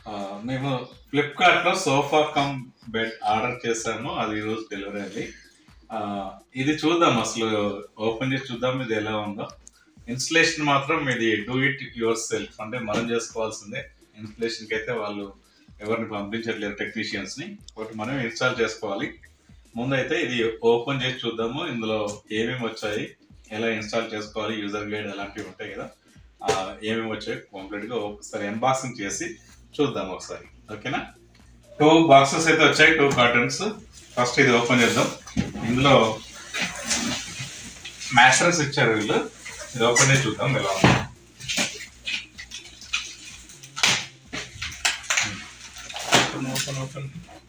ఆ, మేము ఫ్లిప్కార్ట్ లో సోఫా కమ్ బెడ్ ఆర్డర్ చేసాము అది ఈ రోజు డెలివరీ అయింది ఆ, ఇది చూద్దాం అసలు ఓపెన్ చేసి చూద్దాం ఇది ఎలా ఉందో ఇన్స్టలేషన్ మాత్రం ఇది డూ ఇట్ యువర్ సెల్ఫ్ అంటే మనం చేసుకోవాల్సిందే ఇన్స్టలేషన్ కి అయితే వాళ్ళు ఎవరిని పంపించట్లేదు టెక్నీషియన్స్ ని ఒకటి మనం ఇన్స్టాల్ చేసుకోవాలి ముందైతే ఇది ఓపెన్ చేసి చూద్దాము ఇందులో ఏమేమి వచ్చాయి ఎలా ఇన్స్టాల్ చేసుకోవాలి యూజర్ గైడ్ అలాంటివి ఉంటాయి కదా ఆ, ఏమేమి వచ్చాయి కంప్లీట్ గా ఒకసారి అన్బాక్సింగ్ చేసి చూద్దాం ఒకసారి ఓకేనా టూ బాక్సెస్ అయితే వచ్చాయి టూ కార్టన్స్ ఫస్ట్ ఇది ఓపెన్ చేద్దాం ఇందులో మ్యాట్రస్ ఇచ్చారు వీళ్ళు ఇది ఓపెన్ చేసి చూద్దాం ఎలా ఉంది ఓపెన్ ఓపెన్ ఓపెన్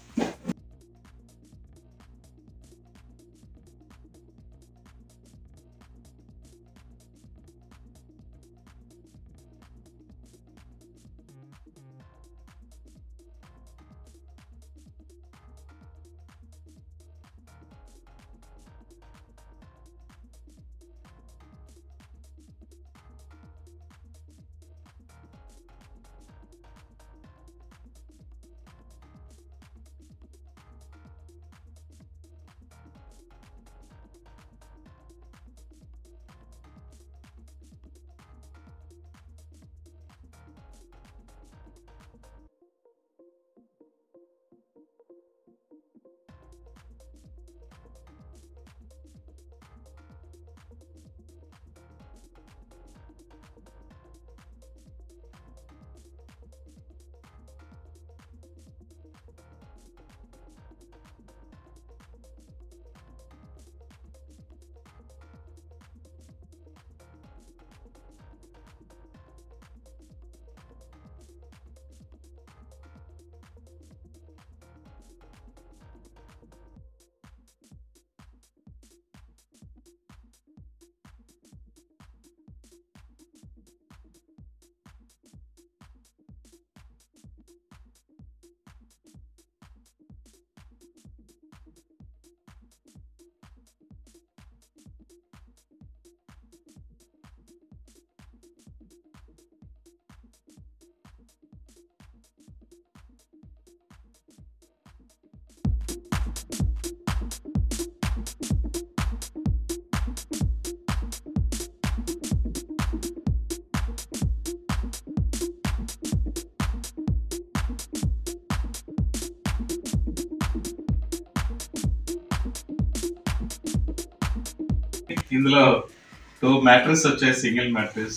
ఇందులో టూ మ్యాట్రిక్స్ వచ్చాయి సింగిల్ మ్యాట్రిక్స్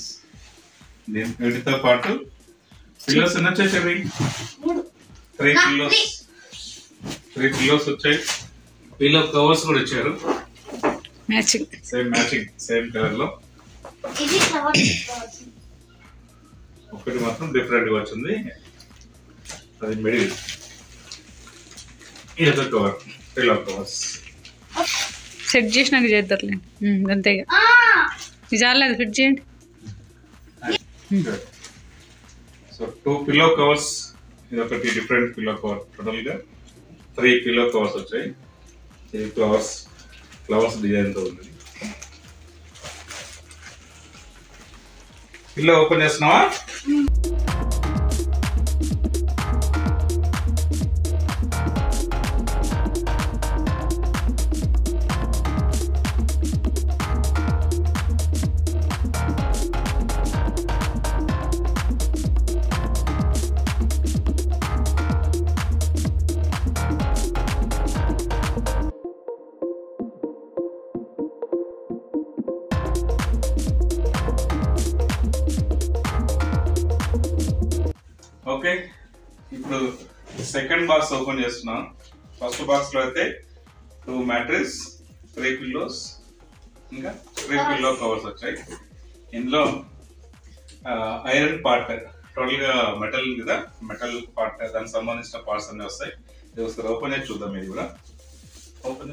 దీని వీటితో పాటు పిల్లోస్ ఎన్ని వచ్చాయి చెర్రీ త్రీ పిల్లోస్ త్రీ పిల్లోస్ వచ్చాయి పిల్లో కవర్స్ కూడా ఇచ్చారు matching same matching same colour లో ఇది ఫ్లవర్ పెట్టుకోవచ్చు ఒకటి మాత్రం డిఫరెంట్ గా వచ్చింది అది మిడిల్ ఇది ఒక కవర్ పిల్లో కవర్స్ సెట్ చేసినాక చేద్దరులే ఉమ్, అంతే ఇక. ఆ ఇది చాలేదు ఫిట్ చేయండి సో టూ పిల్లో కవర్స్ ఇది ఒకటి డిఫరెంట్ పిల్లో కవర్ టోటల్ గా త్రీ పిల్లో కవర్స్ వచ్చాయి త్రీ ఫ్లవర్స్ ఫ్లవర్స్ డిజైన్ తో ఉంది పిల్లో ఓపెన్ చేస్తున్నావా ఓకే ఇప్పుడు సెకండ్ బాక్స్ ఓపెన్ చేస్తున్నాం ఫస్ట్ బాక్స్ లో అయితే టూ మ్యాట్రిక్స్ త్రీ పిల్లోస్ ఇంకా త్రీ పిల్లో కవర్స్ వచ్చాయి ఇందులో ఐరన్ పార్ట్ టోటల్ గా మెటల్ కదా మెటల్ పార్ట్ దానికి సంబంధించిన పార్ట్స్ అన్ని వస్తాయి ఇది ఒకసారి ఓపెన్ చేసి చూద్దాం ఇది కూడా ఓపెన్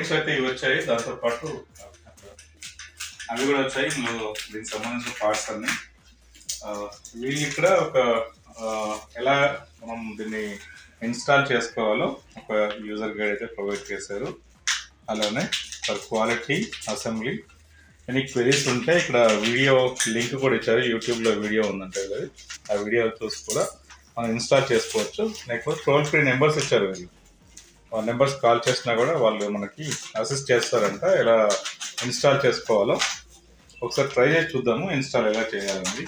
ఫ్రేమ్స్ అయితే ఇవి వచ్చాయి దాంతో పాటు అవి కూడా వచ్చాయి ఇందులో దీనికి సంబంధించిన పార్ట్స్ అన్ని ఆ, వీళ్ళు ఇక్కడ ఒక ఆ, ఎలా మనం దీన్ని ఇన్స్టాల్ చేసుకోవాలో ఒక యూజర్ గైడ్ అయితే ప్రొవైడ్ చేశారు అలానే for quality assembly any queries ఉంటే ఇక్కడ వీడియో లింక్ కూడా ఇచ్చారు యూట్యూబ్లో వీడియో ఉందంటే అది ఆ వీడియో చూసి కూడా మనం ఇన్స్టాల్ చేసుకోవచ్చు లేకపోతే టోల్ ఫ్రీ నెంబర్స్ ఇచ్చారు వీళ్ళు ఆ నెంబర్స్ కాల్ చేసినా కూడా వాళ్ళు మనకి అసిస్ట్ చేస్తారంట ఎలా ఇన్స్టాల్ చేసుకోవాలో ఒకసారి ట్రై చేసి చూద్దాము ఇన్స్టాల్ ఎలా చేయాలని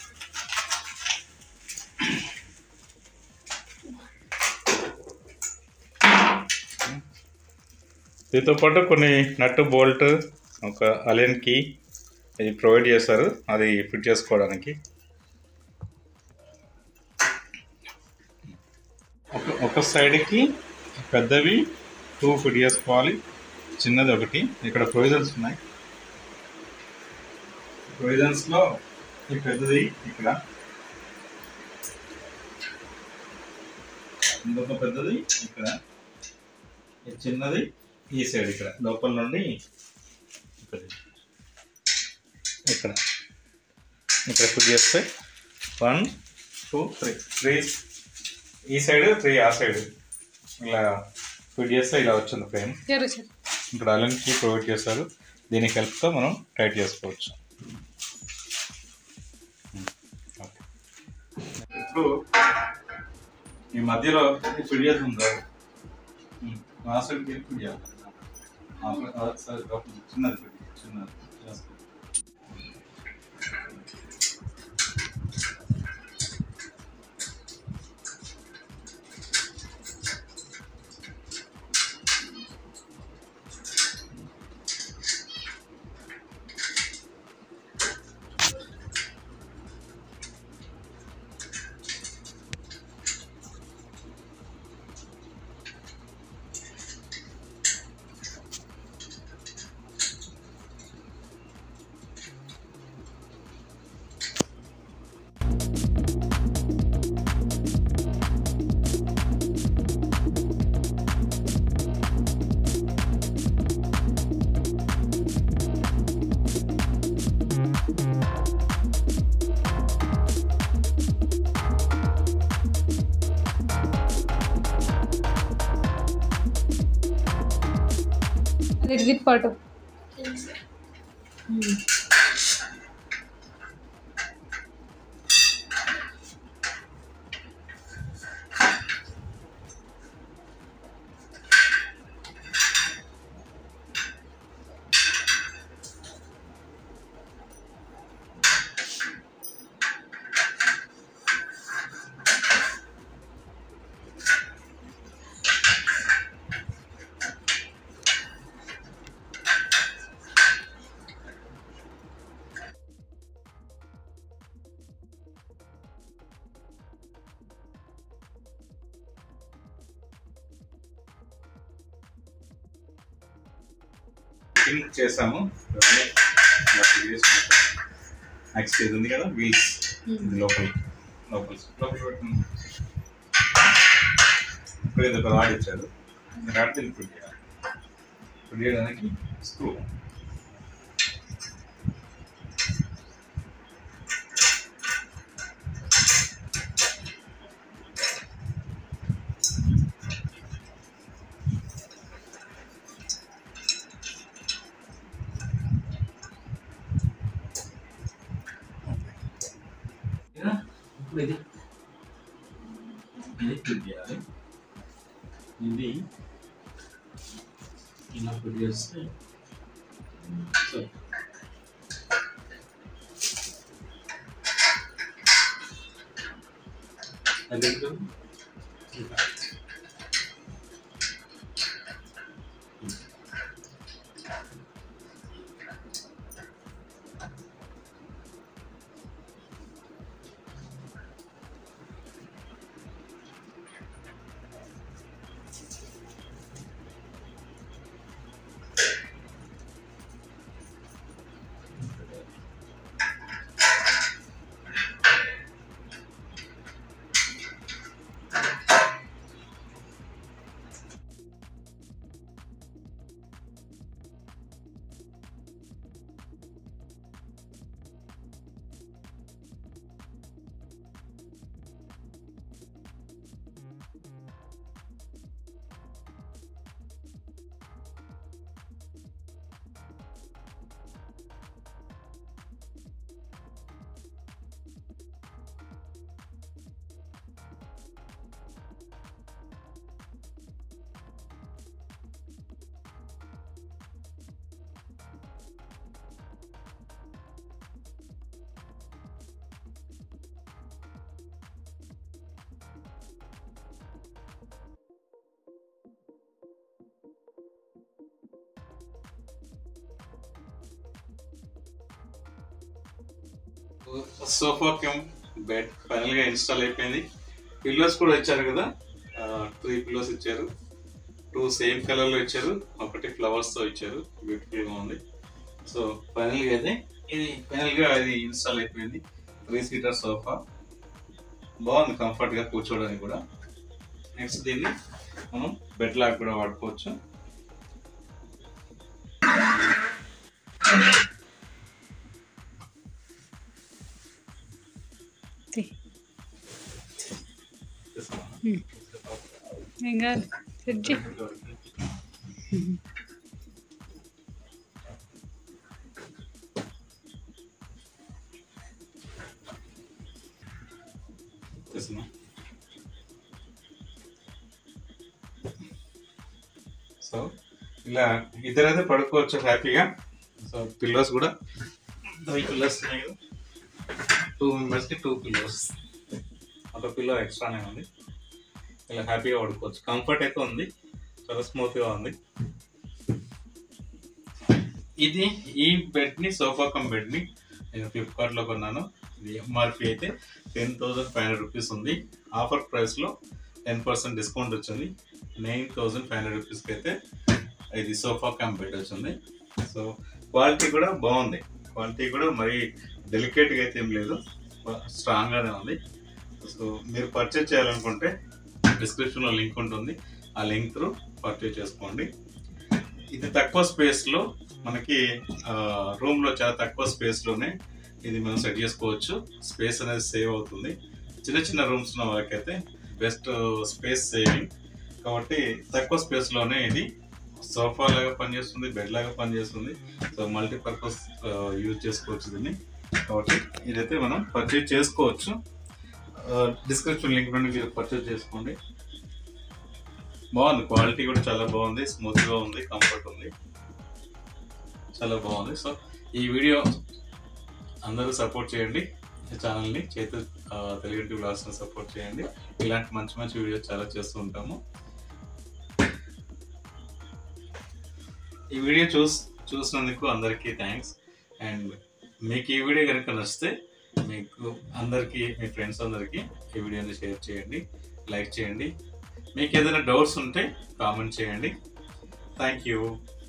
దీంతో పాటు కొన్ని నట్టు బోల్ట్ ఒక అలెన్ కీ ఇది ప్రొవైడ్ చేస్తారు అది ఫిట్ చేసుకోవడానికి ఒక ఒక సైడ్కి పెద్దవి టూ ఫిట్ చేసుకోవాలి చిన్నది ఒకటి ఇక్కడ ప్రొవిజన్స్ ఉన్నాయి ప్రొవిజన్స్లో ఈ పెద్దది ఇక్కడ ఇంకొక పెద్దది ఇక్కడ ఈ చిన్నది ఈ సైడ్ ఇక్కడ లోపల నుండి ఇక్కడ ఇక్కడ ఇక్కడ ఫిట్ చేస్తే వన్ టూ త్రీ త్రీ ఈ సైడ్ త్రీ ఆ సైడ్ ఇలా ఫిట్ చేస్తే ఇలా వచ్చింది ఫ్రేమ్ జరు సార్ ఇక్కడ అలెన్కి ప్రొవైడ్ చేశారు దీనికి హెల్ప్తో మనం టైట్ చేసుకోవచ్చు ఓకే. ఇప్పుడు ఈ మధ్యలో ఫిట్ చేసి ఉందా ఆ సైడ్కి ఫిట్ చేయాలి ఆ సైడ్- ఆ సైడ్ లోపల చిన్నది ఫిట్ చేయాలి, చిన్నది చేసుకో. అది విత్ పాటు ఫిల్ చేసాము నెక్స్ట్ ఇది ఉంది కదా వీల్స్ ఇది లోపల లోపల లోపల పెట్టిన ఇప్పుడు ఇది ఒక రాడ్ ఇచ్చారు ఈ రాడ్ దీన్ని ఫిట్ చేయాలి ఫిట్ చేయడానికి స్క్రూ ఇప్పుడు ఇది ఇది ఫిట్ చేయాలి ఇది ఇలా ఫిట్ చేస్తే సో అది ఇంకా ఇంకా. సోఫా కమ్ బెడ్ ఫైనల్ గా ఇన్స్టాల్ అయిపోయింది పిల్లోస్ కూడా ఇచ్చారు కదా త్రీ పిల్లోస్ ఇచ్చారు టూ సేమ్ కలర్ లో ఇచ్చారు ఒకటి ఫ్లవర్స్ తో ఇచ్చారు బ్యూటిఫుల్ గా ఉంది సో ఫైనల్ గా అయితే ఇది ఫైనల్ గా ఇది ఇన్స్టాల్ అయిపోయింది త్రీ సీటర్ సోఫా బాగుంది కంఫర్ట్ గా కూర్చోవడానికి కూడా నెక్స్ట్ దీన్ని మనం బెడ్ లాగా కూడా వాడుకోవచ్చు తీ. ఏం కాదు సెట్ చేయి చేస్తున్నా సో ఇలా ఇద్దరైతే పడుకోవచ్చు హ్యాపీగా సో పిల్లోస్ కూడా త్రీ పిల్లోస్ ఉన్నాయి టూ మెంబర్స్కి టూ పిల్లోస్ ఒక పిల్లో ఎక్స్ట్రానే ఉంది ఇలా హ్యాపీగా పడుకోవచ్చు కంఫర్ట్ అయితే ఉంది చాలా స్మూత్గా ఉంది ఇది ఈ బెడ్ని సోఫా కమ్ బెడ్ని నేను ఫ్లిప్కార్ట్లో కొన్నాను ఇది ఎంఆర్పి అయితే ten thousand five hundred rupees ఉంది ఆఫర్ ప్రైస్లో టెన్ పర్సెంట్ డిస్కౌంట్ వచ్చింది నైన్ థౌసండ్ ఫైవ్ హండ్రెడ్ రూపీస్కి అయితే ఇది సోఫా కమ్ బెడ్ వచ్చింది సో క్వాలిటీ కూడా బాగుంది క్వాలిటీ కూడా మరీ డెలికేట్గా అయితే ఏం లేదు స్ట్రాంగ్గానే ఉంది సో మీరు పర్చేజ్ చేయాలనుకుంటే డిస్క్రిప్షన్లో లింక్ ఉంటుంది ఆ లింక్ త్రూ పర్చేజ్ చేసుకోండి ఇది తక్కువ స్పేస్లో మనకి రూమ్లో చాలా తక్కువ స్పేస్లోనే ఇది మనం సెట్ చేసుకోవచ్చు స్పేస్ అనేది సేవ్ అవుతుంది చిన్న చిన్న రూమ్స్ ఉన్న వాళ్ళకైతే బెస్ట్ స్పేస్ సేవింగ్ కాబట్టి తక్కువ స్పేస్లోనే ఇది సోఫా లాగా పనిచేస్తుంది బెడ్ లాగా పనిచేస్తుంది సో మల్టీపర్పస్ యూజ్ చేసుకోవచ్చు దీన్ని కాబట్టి ఇదైతే మనం పర్చేజ్ చేసుకోవచ్చు డిస్క్రిప్షన్ లింక్ నుండి మీరు పర్చేజ్ చేసుకోండి బాగుంది క్వాలిటీ కూడా చాలా బాగుంది స్మూత్గా ఉంది కంఫర్ట్ ఉంది చాలా బాగుంది సో ఈ వీడియో అందరూ సపోర్ట్ చేయండి ఈ ఛానల్ని చేతు ఆ, తెలుగు బ్లాగ్స్ని సపోర్ట్ చేయండి ఇలాంటి మంచి మంచి వీడియోస్ చాలా చేస్తూ ఉంటాము ఈ వీడియో చూస్ చూసినందుకు అందరికీ థ్యాంక్స్ అండ్ మీకు ఈ వీడియో కనుక నచ్చితే మీకు అందరికీ మీ ఫ్రెండ్స్ అందరికీ ఈ వీడియోని షేర్ చేయండి లైక్ చేయండి మీకు ఏదైనా డౌట్స్ ఉంటే కామెంట్ చేయండి థ్యాంక్ యూ